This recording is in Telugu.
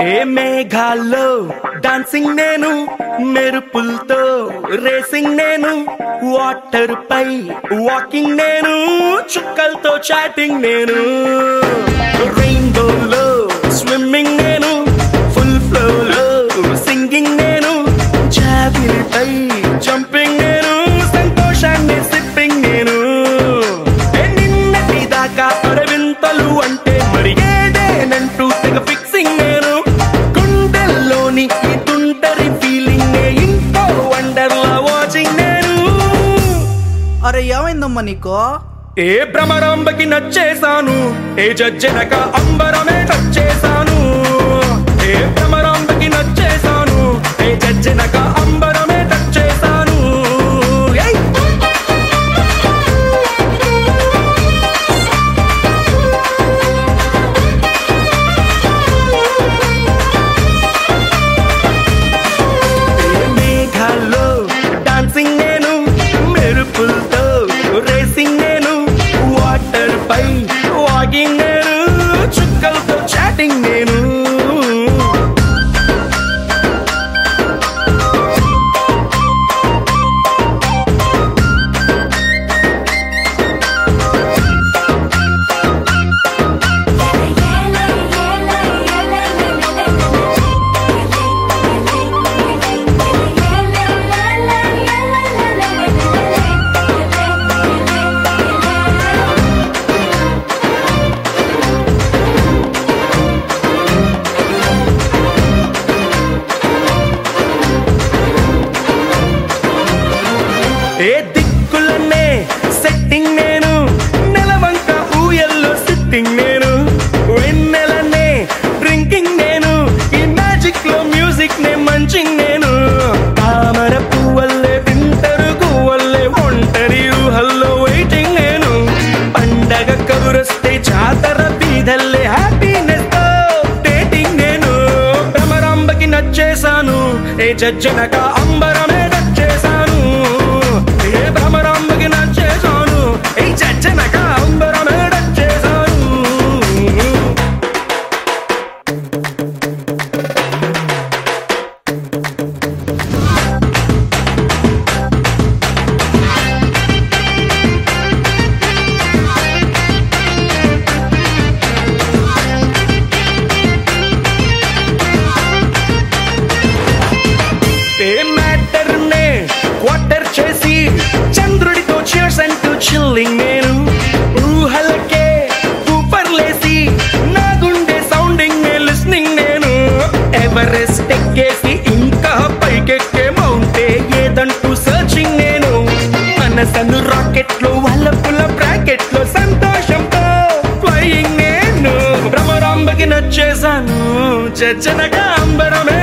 ఏ మేఘాల్లో డాన్సింగ్ నేను మెరుపులతో రేసింగ్ నేను వాటర్ పై వాకింగ్ నేను చుక్కలతో చాటింగ్ నేను రెయిన్బోలో స్విమ్మింగ్ నేను ఫుల్ ఫ్లోలో సింగింగ్ నేను జాబిలిపై జంపింగ్ నేను సంతోషాన్ని సిప్పింగ్ నేను ఏ నిన్నటి దాకా అరవింతలు అంటే మరి ఏదేనంటూ తెగ ఫిక్సింగ్ నేను గుండెల్లోని ఈ తుంటరి ఫీలింగ్ ఇంకో వండర్లా వాచింగ్ నేను అరే ఏమైందమ్మా నీకు ఏ భ్రమరాంబకి నచ్చేశాను ఏ జజ్జనక అంబరమే నచ్చేశాను ఏ భ్రమరాంబకి నచ్చేశాను ఏ జజ్జనక అంబరమే నచ్చేశాను ఏయ్! ఏ మేఘాల్లో డాన్సింగ్ నేను మెరుపులతో రేసింగ్ నేను వాటర్ పై వాకింగ్ నేను చుక్కలతో చాటింగ్ నేను ఏ దిక్కులనే సెట్టింగ్ నేను నెలవంక ఊయల్లో సిట్టింగ్ నేను వెన్నెలనే డ్రింకింగ్ నేను ఈ మ్యాజిక్ లో మ్యూజిక్ నే మంచింగ్ నేను తామర పువ్వల్లే వింటరు గువ్వల్లే ఒంటరి ఊహల్లో వెయిటింగ్ నేను పండగ కబురొస్తే జాతర బీదల్లే హ్యాపీనెస్ తో డేటింగ్ నేను భ్రమరాంబకి నచ్చేశాను ఏ జజ్జనక అంబరమే నచ్చేశాను ఏ భ్రమరాంబకి నచ్చేశాను ఏ జజ్జనక అంబరమే నచ్చేశాను ఏ మ్యాటర్ నే క్వార్టర్ చేసి చంద్రుడితో చేర్స్ అంటూ చిల్లింగ్ నేను ఊహలకే ఊపర్లేసి నా గుండె సౌండింగ్ నే లిస్నింగ్ నేను ఎవరెస్ట్ ఎక్కేసి ఇంకా పైకెక్కే మౌంటే ఏదంటూ సర్చింగ్ నేను మనసను రాకెట్ లో వల్లపుల బ్రాకెట్ లో సంతోషంతో ఫ్లయింగ్ నేను భ్రమరాంబకి నచ్చేశాను చచ్చనగా అంబరమే